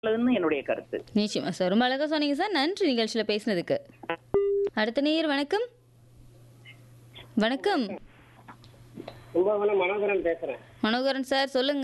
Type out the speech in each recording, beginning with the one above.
நல்லதுன்னு என்னுடைய கருத்து நிச்சயமா சார் ரொம்ப அழகா சொன்னீங்க சார் நன்றி நிகழ்ச்சியில பேசினதுக்கு அடுத்த நேயர் வணக்கம் வணக்கம் கும்பகோணம் மனோகரன் பேசுறேன் மனோகரன் சார் சொல்லுங்க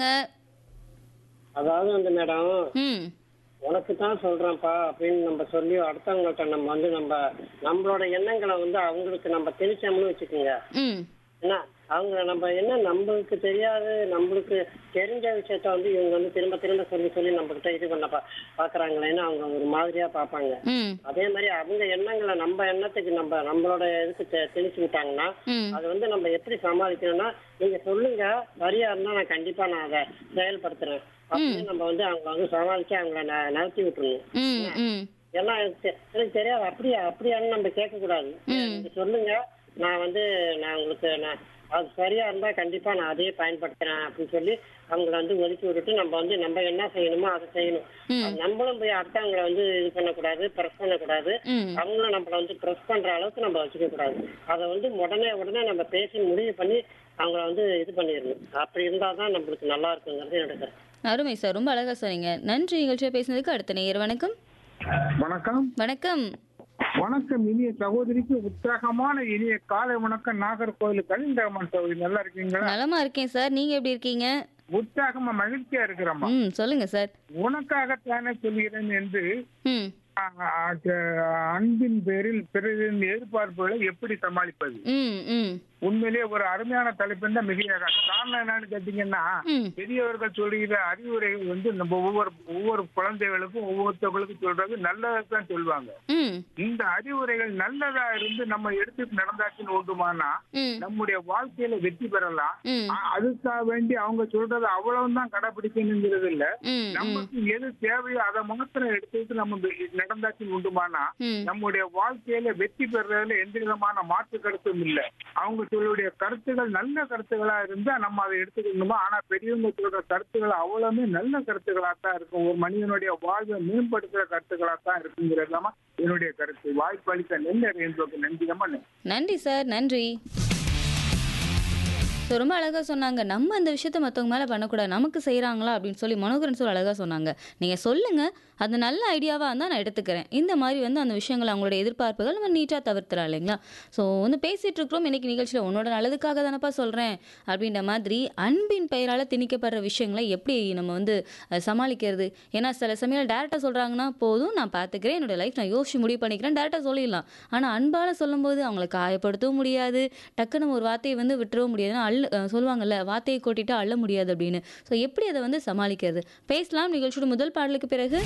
அதாவது வந்து மேடம் ம் உனக்கு தான் சொல்றேன்ப்பா அப்படின்னு நம்ம சொல்லி அடுத்தவங்கள்ட்ட நம்ம வந்து நம்ம நம்மளோட எண்ணங்களை வந்து அவங்களுக்கு நம்ம திணிச்சோம்னு வச்சுக்கோங்க ம் என்ன அவங்க நம்ம என்ன நம்மளுக்கு தெரியாது நம்மளுக்கு தெரிஞ்ச விஷயத்த வந்து இவங்க வந்து திரும்ப திரும்ப சொல்லி சொல்லி நம்ம கிட்ட இது பண்ண பா பாக்குறாங்களேன்னு அவங்க ஒரு மாதிரியா பார்ப்பாங்க ம் அதே மாதிரி அவங்க எண்ணங்களை நம்ம எண்ணத்துக்கு நம்ம நம்மளோட இதுக்கு தெ- திணிச்சு விட்டாங்கன்னா ம் அது வந்து நம்ம எப்படி சமாளிக்கணும்னா நீங்க சொல்லுங்க சரியா இருந்தா நான் கண்டிப்பா நான் அதை செயல்படுத்துறேன் அப்படின்னு நம்ம வந்து அவங்க வந்து சமாளிச்சு அவங்கள ந- நகர்த்தி விட்டுருணும் ம் ம் எல்லாம் எனக்கு தெ- எனக்கு தெரியாது அப்படியா அப்படியான்னு நம்ம கேட்க கூடாது நீங்க சொல்லுங்க நான் வந்து நான் உங்களுக்கு நான் அது சரியா இருந்தா கண்டிப்பா நான் அதையே பயன்படுத்துறேன் அப்படின்னு சொல்லி அவங்கள வந்து ஒதுக்கி விட்டுட்டு நம்ம வந்து நம்ம என்ன செய்யணுமோ அதை செய்யணும் அது நம்மளும் போய் அடுத்தவங்களை வந்து இது பண்ணக்கூடாது ப்ரெஸ் பண்ணக்கூடாது ம் அவங்களும் நம்மள வந்து ப்ரெஸ் பண்ற அளவுக்கு நம்ம வச்சுக்க கூடாது அதை வந்து உடனே உடனே நம்ம பேசி முடிவு பண்ணி அவங்கள வந்து இது பண்ணிடணும் அப்படி இருந்தா தான் நம்மளுக்கு நல்லா இருக்குங்கிறது என்னோட கருத்து அருமை சார் ரொம்ப அழகா சொன்னீங்க நன்றி நிகழ்ச்சியை பேசினதுக்கு அடுத்த நேயர் வணக்கம் வணக்கம் வணக்கம் வணக்கம் இனிய சகோதரிக்கு உற்சாகமான இனிய காலை வணக்கம் நாகர்கோவில் கலிந்தரமன் சகோதரி நல்லா இருக்கீங்களா நலமா இருக்கேன் சார் நீங்க எப்படி இருக்கீங்க உற்சாகமா மகிழ்ச்சியா இருக்கிறம்மா ம் சொல்லுங்க சார் உனக்காகத்தானே சொல்கிறேன் என்று ம் ஆ, ஆ, அன்பின் பேரில் பிறரின் எதிர்பார்ப்புகளை எப்படி சமாளிப்பது ம் ம் உண்மையிலேயே ஒரு அருமையான தலைப்பு தான் மிகையாக காரணம் என்னன்னு கேட்டீங்கன்னா ம் பெரியவர்கள் சொல்லுகிற அறிவுரைகள் வந்து நம்ம ஒவ்வொரு ஒவ்வொரு குழந்தைகளுக்கும் ஒவ்வொருத்தவங்களுக்கும் சொல்றது நல்லதான் சொல்லுவாங்க ம் இந்த அறிவுரைகள் நல்லதா இருந்து நம்ம எடுத்து நடந்தாச்சுன்னு உண்டுமானா ம் நம்முடைய வாழ்க்கையில வெற்றி பெறலாம் ம் ஆ, அதுக்காக வேண்டி அவங்க சொல்றது அவ்வளவுதான் கடைபிடிக்கணுங்கிறது இல்ல ம் ம் நமக்கு எது தேவையோ அதை மாத்திரம் எடுத்துக்கிட்டு நம்ம வெ- நடந்தாச்சுன்னு உண்டுமானா ம் நம்முடைய வாழ்க்கையில வெற்றி பெறதுல எந்த விதமான மாற்று கருத்தும் இல்ல அவங்க சொல்லுடைய கருத்துகள் நல்ல கருத்துகளா இருந்தா நம்ம அதை எடுத்துக்கணுமா ஆனா பெரியவங்க சொல்ற கருத்துக்கள் அவ்வளவுமே நல்ல கருத்துக்களா தான் இருக்கும் ஒரு மனிதனுடைய வாழ்வை மேம்படுத்துற கருத்துக்களா தான் இருக்குங்கிறது என்னுடைய கருத்து வாய்ப்பு அளித்த நெல் என்பதற்கு நன்றியம்மா நன்றி. நன்றி சார் நன்றி ஸோ ரொம்ப அழகாக சொன்னாங்க நம்ம அந்த விஷயத்த மற்றவங்க மேலே பண்ணக்கூடாது நமக்கு செய்கிறாங்களா அப்படின்னு சொல்லி மனோகரன் சார் அழகாக சொன்னாங்க நீங்கள் சொல்லுங்கள் அது நல்ல ஐடியாவாக இருந்தால் நான் எடுத்துக்கிறேன் இந்த மாதிரி வந்து அந்த விஷயங்கள் அவங்களுடைய எதிர்பார்ப்புகள் நம்ம நீட்டாக தவிர்த்துலாம் இல்லைங்களா ஸோ வந்து பேசிகிட்டு இருக்கிறோம் இன்னைக்கு நிகழ்ச்சியில் உன்னோட நல்லதுக்காக தானப்பா சொல்கிறேன் அப்படின்ற மாதிரி அன்பின் பெயரால் திணிக்கப்படுற விஷயங்களை எப்படி நம்ம வந்து அஹ், சமாளிக்கிறது ஏன்னா சில சமயம் டேரெக்டாக சொல்கிறாங்கன்னா போதும் நான் பார்த்துக்கிறேன் என்னோட லைஃப் நான் யோசிச்சு முடிவு பண்ணிக்கிறேன் டேரெக்டாக சொல்லிடலாம் ஆனால் அன்பால் சொல்லும்போது அவங்களை காயப்படுத்தவும் முடியாது டக்குன்னு ஒரு வார்த்தையை வந்து விட்டுறவும் முடியாது ஏன்னா அள்ள அஹ் சொல்லுவாங்கல்ல வார்த்தையை கொட்டிட்டு அள்ள முடியாது அப்படின்னு ஸோ எப்படி அதை வந்து சமாளிக்கிறது பேசலாம் நிகழ்ச்சியோட முதல் பாடலுக்கு பிறகு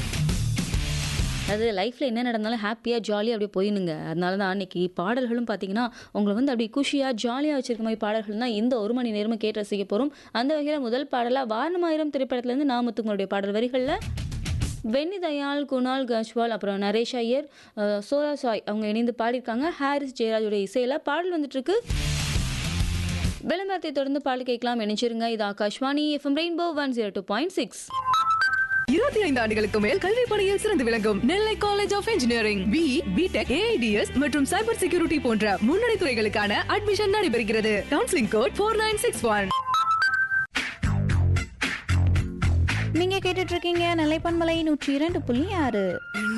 அது லைஃப்பில் என்ன நடந்தாலும் ஹாப்பியாக ஜாலியாக அப்படியே போயினுங்க அதனால தான் அன்னைக்கு பாடல்களும் பார்த்தீங்கன்னா உங்களை வந்து அப்படியே குஷியாக ஜாலியாக வச்சிருக்க மாதிரி பாடல்கள் தான் இந்த ஒரு மணி நேரமும் கேட்டு ரசிக்க போகிறோம் அந்த வகையில் முதல் பாடலாக வாரணமாயிரம் திரைப்படத்துலேருந்து நாமத்துங்களுடைய பாடல் வரிகளில் வெண்ணி தயாள் குணால் கஜ்வால் அப்புறம் நரேஷ் ஐயர் அஹ், சோரா சாய் அவங்க இணைந்து பாடியிருக்காங்க ஹாரிஸ் ஜெயராஜோட இசையில் பாடல் வந்துட்டுருக்கு விளம்பரத்தை தொடர்ந்து பாடல் கேட்கலாம் நினைச்சிருங்க இது Akashvani FM rainbow one zero two point six இருபத்தி ஐந்து ஆண்டுகளுக்கு மேல் கல்வி பணியில் சிறந்து விளங்கும் Nellai college of engineering B BTech AIDS மற்றும் சைபர் செக்யூரிட்டி போன்ற முன்னணி துறைகளுக்கான அட்மிஷன் நடைபெறுகிறது counselling code four nine six one நீங்க கேட்டுட்டு இருக்கீங்க நிலைப்பன்மலை நூற்றி இரண்டு புள்ளி ஆறு